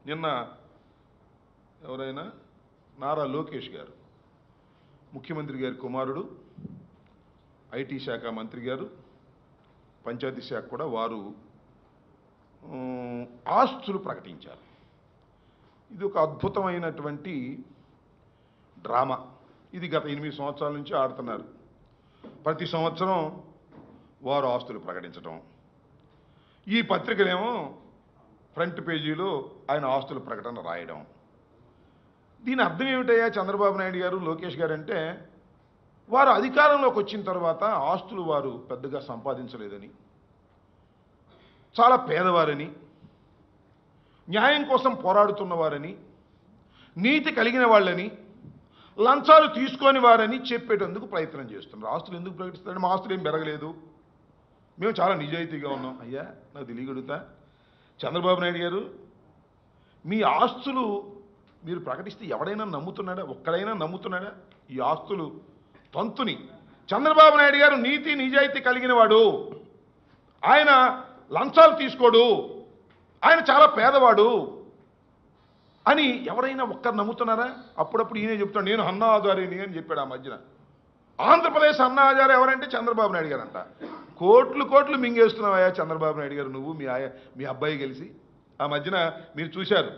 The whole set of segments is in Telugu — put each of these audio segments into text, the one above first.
నిన్న ఎవరైనా నారా లోకేష్ గారు ముఖ్యమంత్రి గారి కుమారుడు ఐటీ శాఖ మంత్రి గారు పంచాయతీ శాఖ కూడా వారు ఉమ్, ఆస్తులు ప్రకటించారు ఇది ఒక అద్భుతమైనటువంటి డ్రామా ఇది గత ఎనిమిది సంవత్సరాల నుంచి ఆడుతున్నారు ప్రతి సంవత్సరం వారు ఆస్తులు ప్రకటించడం ఈ పత్రికలేమో ఫ్రంట్ పేజీలో ఆయన ఆస్తుల ప్రకటన రాయడం దీని అర్థం ఏమిటయ్యా చంద్రబాబు నాయుడు గారు లోకేష్ గారు అంటే వారు అధికారంలోకి వచ్చిన తర్వాత ఆస్తులు వారు పెద్దగా సంపాదించలేదని చాలా పేదవారని న్యాయం కోసం పోరాడుతున్నవారని నీతి కలిగిన వాళ్ళని లంచాలు తీసుకొని వారని చెప్పేటందుకు ప్రయత్నం చేస్తున్నారు ఆస్తులు ఎందుకు ప్రకటిస్తారంటే మా ఆస్తులు ఏం పెరగలేదు మేము చాలా నిజాయితీగా ఉన్నాం అయ్యా నాకు తెలియగలుగుతా చంద్రబాబు నాయుడు గారు మీ ఆస్తులు మీరు ప్రకటిస్తే ఎవడైనా నమ్ముతున్నాడా ఒక్కడైనా నమ్ముతున్నాడా ఈ ఆస్తులు తంతుని చంద్రబాబు నాయుడు గారు నీతి నిజాయితీ కలిగిన వాడు ఆయన లంచాలు తీసుకోడు ఆయన చాలా పేదవాడు అని ఎవరైనా ఒక్కరు నమ్ముతున్నారా అప్పుడప్పుడు ఈయనే చెప్తాడు నేను అన్నా ఆధారిని అని చెప్పాడు ఆ మధ్యన ఆంధ్రప్రదేశ్ అన్నా ఆధారం ఎవరంటే చంద్రబాబు నాయుడు గారు అంట కోట్లు కోట్లు మింగేస్తున్నావయ్యా చంద్రబాబు నాయుడు గారు నువ్వు మీ ఆయ మీ అబ్బాయి కలిసి ఆ మధ్యన మీరు చూశారు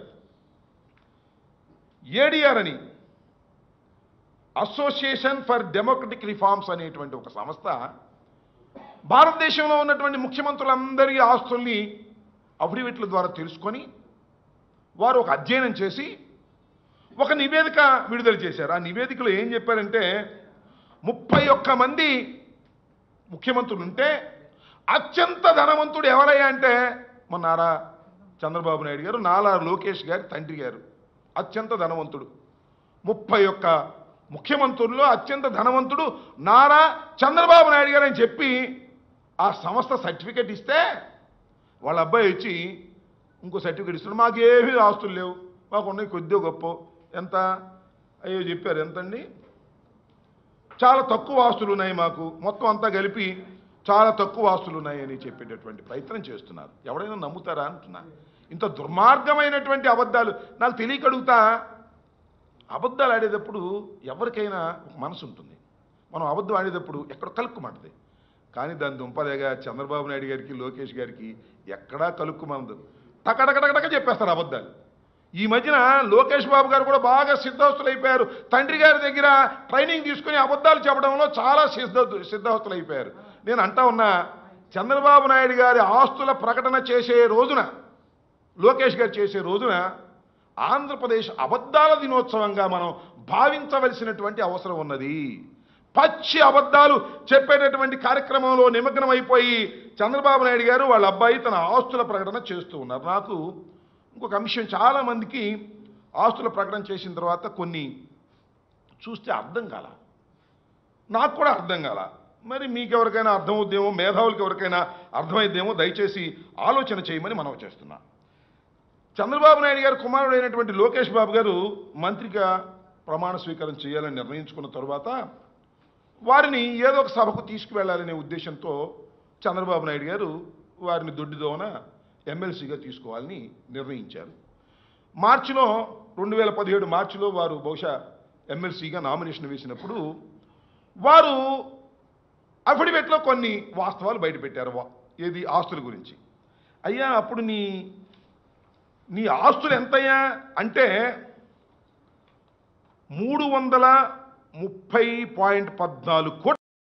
ఏడిఆర్ అని అసోసియేషన్ ఫర్ డెమోక్రటిక్ రిఫార్మ్స్ అనేటువంటి ఒక సంస్థ భారతదేశంలో ఉన్నటువంటి ముఖ్యమంత్రులందరి ఆస్తుల్ని అఫిడవిట్ల ద్వారా తెలుసుకొని వారు ఒక అధ్యయనం చేసి ఒక నివేదిక విడుదల చేశారు ఆ నివేదికలో ఏం చెప్పారంటే ముప్పై ఒక్క మంది ముఖ్యమంత్రులు ఉంటే అత్యంత ధనవంతుడు ఎవరయ్యా అంటే మన నారా చంద్రబాబు నాయుడు గారు నాలా లోకేష్ గారి తండ్రి గారు అత్యంత ధనవంతుడు ముప్పై ఒక్క ముఖ్యమంత్రుల్లో అత్యంత ధనవంతుడు నారా చంద్రబాబు నాయుడు గారు అని చెప్పి ఆ సంస్థ సర్టిఫికెట్ ఇస్తే వాళ్ళ అబ్బాయి వచ్చి ఇంకో సర్టిఫికెట్ ఇస్తున్నాడు మాకేమీ ఆస్తులు లేవు మాకు ఉన్నాయి కొద్దిగా గొప్ప ఎంత అయ్యో చెప్పారు ఎంతండి చాలా తక్కువ ఆస్తులు ఉన్నాయి మాకు మొత్తం అంతా కలిపి చాలా తక్కువ ఆస్తులు ఉన్నాయని చెప్పేటటువంటి ప్రయత్నం చేస్తున్నారు ఎవడైనా నమ్ముతారా అంటున్నా ఇంత దుర్మార్గమైనటువంటి అబద్ధాలు నాకు తెలియకడుగుతా అబద్ధాలు ఆడేటప్పుడు ఎవరికైనా ఒక మనసు ఉంటుంది మనం అబద్ధం ఆడేటప్పుడు ఎక్కడ కలుక్కుమంటది కానీ దాని దుంపదేగా చంద్రబాబు నాయుడు గారికి లోకేష్ గారికి ఎక్కడా కలుక్కుమందు టకటకటకటక చెప్పేస్తారు అబద్ధాలు ఈ మధ్యన లోకేష్ బాబు గారు కూడా బాగా సిద్ధహస్తులైపోయారు తండ్రి గారి దగ్గర ట్రైనింగ్ తీసుకుని అబద్ధాలు చెప్పడంలో చాలా సిద్ధ సిద్ధహస్తులైపోయారు నేను అంటా ఉన్నా చంద్రబాబు నాయుడు గారి ఆస్తుల ప్రకటన చేసే రోజున లోకేష్ గారు చేసే రోజున ఆంధ్రప్రదేశ్ అబద్ధాల దినోత్సవంగా మనం భావించవలసినటువంటి అవసరం ఉన్నది పచ్చి అబద్ధాలు చెప్పేటటువంటి కార్యక్రమంలో నిమగ్నం అయిపోయి చంద్రబాబు నాయుడు గారు వాళ్ళ అబ్బాయి తన ఆస్తుల ప్రకటన చేస్తూ ఉన్నారు నాకు ఇంకొక అంశం చాలా మందికి ఆస్తుల ప్రకటన చేసిన తర్వాత కొన్ని చూస్తే అర్థం కాల నాకు కూడా అర్థం కాల మరి మీకు ఎవరికైనా అర్థమవుద్దేమో మేధావులకు ఎవరికైనా అర్థమైద్దేమో దయచేసి ఆలోచన చేయమని మనం చేస్తున్నా చంద్రబాబు నాయుడు గారు కుమారుడు అయినటువంటి లోకేష్ బాబు గారు మంత్రిగా ప్రమాణ స్వీకారం చేయాలని నిర్ణయించుకున్న తరువాత వారిని ఏదో ఒక సభకు తీసుకువెళ్ళాలనే ఉద్దేశంతో చంద్రబాబు నాయుడు గారు వారిని దొడ్డిదోన ఎమ్మెల్సీగా తీసుకోవాలని నిర్ణయించారు మార్చిలో రెండు వేల పదిహేడు మార్చిలో వారు బహుశా ఎమ్మెల్సీగా నామినేషన్ వేసినప్పుడు వారు అఫిడవిట్లో కొన్ని వాస్తవాలు బయటపెట్టారు వా- ఏది ఆస్తుల గురించి అయ్యా అప్పుడు నీ నీ ఆస్తులు ఎంతయ్యా అంటే మూడు వందల ముప్పై పాయింట్ పద్నాలుగు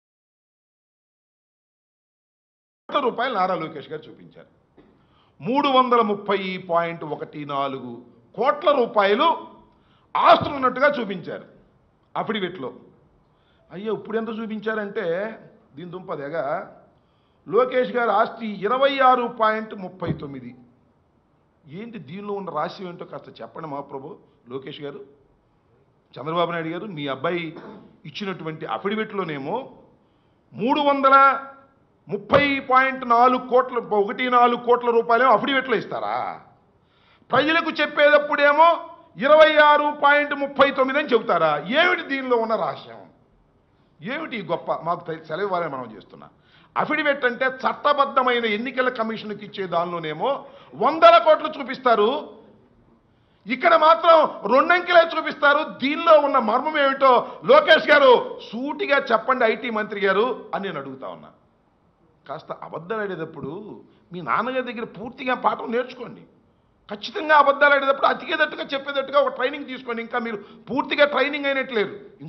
కోట్ల రూపాయలు నారా లోకేష్ గారు చూపించారు మూడు వందల ముప్పై పాయింట్ ఒకటి నాలుగు కోట్ల రూపాయలు ఆస్తులు ఉన్నట్టుగా చూపించారు అఫిడవిట్లో అయ్యో ఇప్పుడు ఎంత చూపించారంటే దీని దుంపదేగా లోకేష్ గారి ఆస్తి ఇరవై ఆరు పాయింట్ ముప్పై తొమ్మిది ఏంటి దీనిలో ఉన్న రహస్యం ఏంటో కాస్త చెప్పండి మా ప్రభు లోకేష్ గారు చంద్రబాబు నాయుడు గారు మీ అబ్బాయి ఇచ్చినటువంటి అఫిడవిట్లోనేమో మూడు వందల ముప్పై పాయింట్ నాలుగు కోట్ల ఒకటి నాలుగు కోట్ల రూపాయలు అఫిడవిట్లో ఇస్తారా ప్రజలకు చెప్పేటప్పుడేమో ఇరవై ఆరు పాయింట్ ముప్పై తొమ్మిది అని చెబుతారా ఏమిటి దీనిలో ఉన్న రహస్యం ఏమిటి ఈ గొప్ప మాకు తె- సెలవు ఇవ్వాలని మనం చేస్తున్నా అఫిడవిట్ అంటే చట్టబద్ధమైన ఎన్నికల కమిషన్కి ఇచ్చే దానిలోనేమో వందల కోట్లు చూపిస్తారు ఇక్కడ మాత్రం రెండంకెలే చూపిస్తారు దీనిలో ఉన్న మర్మం ఏమిటో లోకేష్ గారు సూటిగా చెప్పండి ఐటీ మంత్రి గారు అని నేను అడుగుతా ఉన్నా కాస్త అబద్ధాలు ఆడేటప్పుడు మీ నాన్నగారి దగ్గర పూర్తిగా పాఠం నేర్చుకోండి ఖచ్చితంగా అబద్ధాలు ఆడేటప్పుడు అతికేటట్టుగా చెప్పేటట్టుగా ఒక ట్రైనింగ్ తీసుకోండి ఇంకా మీరు పూర్తిగా ట్రైనింగ్ అయినట్లేరు